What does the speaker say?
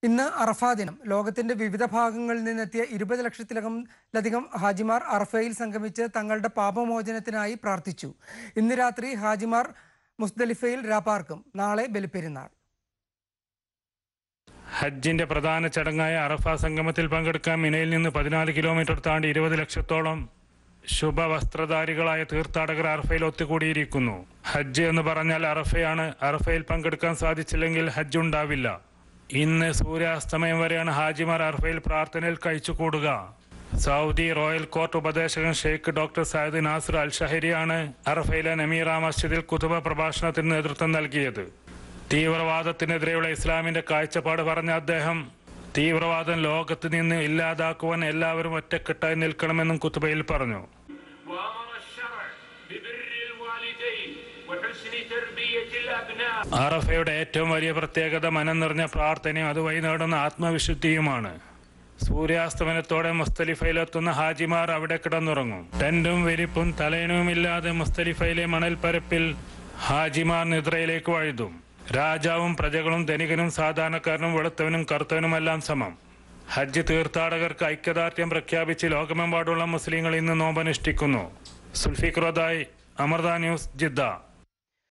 ഇന്ന് അറഫാ ദിനം ലോകത്തിന്റെ വിവിധ ഭാഗങ്ങളിൽ നിന്നെത്തിയ ഇരുപത് ലക്ഷത്തിലധികം ഹാജിമാർ അറഫയിൽ സംഗമിച്ച് തങ്ങളുടെ പാപമോചനത്തിനായി പ്രാർത്ഥിച്ചു ഇന്ന് രാത്രി ഹാജിമാർ മുസ്ദലിഫയിൽ രാപ്പാർക്കും നാളെ ബലിപ്പെരുന്നാൾ ഹജ്ജിന്റെ പ്രധാന ചടങ്ങായ അറഫ സംഗമത്തിൽ പങ്കെടുക്കാൻ മിനയിൽ നിന്ന് പതിനാല് കിലോമീറ്റർ താണ്ടി ഇരുപത് ലക്ഷത്തോളം ശുഭവസ്ത്രധാരികളായ തീർത്ഥാടകർ അറഫയിൽ ഒത്തുകൂടിയിരിക്കുന്നു ഹജ്ജ് എന്ന് പറഞ്ഞാൽ അറഫയാണ് അറഫയിൽ പങ്കെടുക്കാൻ സാധിച്ചില്ലെങ്കിൽ ഹജ്ജ് ഉണ്ടാവില്ല ഇന്ന് സൂര്യാസ്തമയം വരെയാണ് ഹാജിമാർ അറഫയിൽ പ്രാർത്ഥനയിൽ കഴിച്ചുകൂടുക സൗദി റോയൽ കോർട്ട് ഉപദേശകൻ Sheikh doctor Sayyid Nasser al ഷഹരിയാണ് അറഫയിലെ നമീറ മസ്ജിദിൽ കുതുബ പ്രഭാഷണത്തിന് നേതൃത്വം നൽകിയത് തീവ്രവാദത്തിനെതിരെയുള്ള ഇസ്ലാമിന്റെ കാഴ്ചപ്പാട് പറഞ്ഞ അദ്ദേഹം തീവ്രവാദം ലോകത്ത് നിന്ന് ഇല്ലാതാക്കുവാൻ എല്ലാവരും ഒറ്റക്കെട്ടായി നിൽക്കണമെന്നും കുത്തുബയിൽ പറഞ്ഞു وامر الشرع ببر الوالدين وحسن تربيه الابناء അറഫയുടെ ഏറ്റവും വലിയ പ്രത്യേകത മനം നിറഞ്ഞ പ്രാർത്ഥനയും അതുവഴി നേടുന്ന ആത്മവിശുദ്ധിയുമാണ് സൂര്യാസ്തമനത്തോടെ മുസ്തലിഫയിലെത്തുന്ന ഹാജിമാർ അവിടെ കിടന്നുറങ്ങും ടെന്റും വിരിപ്പും തലയണവുമില്ലാതെ മുസ്തലിഫയിലെ മണൽപ്പരപ്പിൽ ഹാജിമാർ നിദ്രയിലേക്ക് വഴുതും രാജാവും പ്രജകളും ധനികനും സാധാരണക്കാരനും വെളുത്തവനും കറുത്തവനുമെല്ലാം സമം ഹജ്ജ് തീർത്ഥാടകർക്ക് ഐക്യദാർഢ്യം പ്രഖ്യാപിച്ച് ലോകമെമ്പാടുള്ള മുസ്ലിങ്ങൾ ഇന്ന് നോമ്പനുഷ്ഠിക്കുന്നു സുൽഫിഖ് റോദായി അമൃത ന്യൂസ് ജിദ്ദ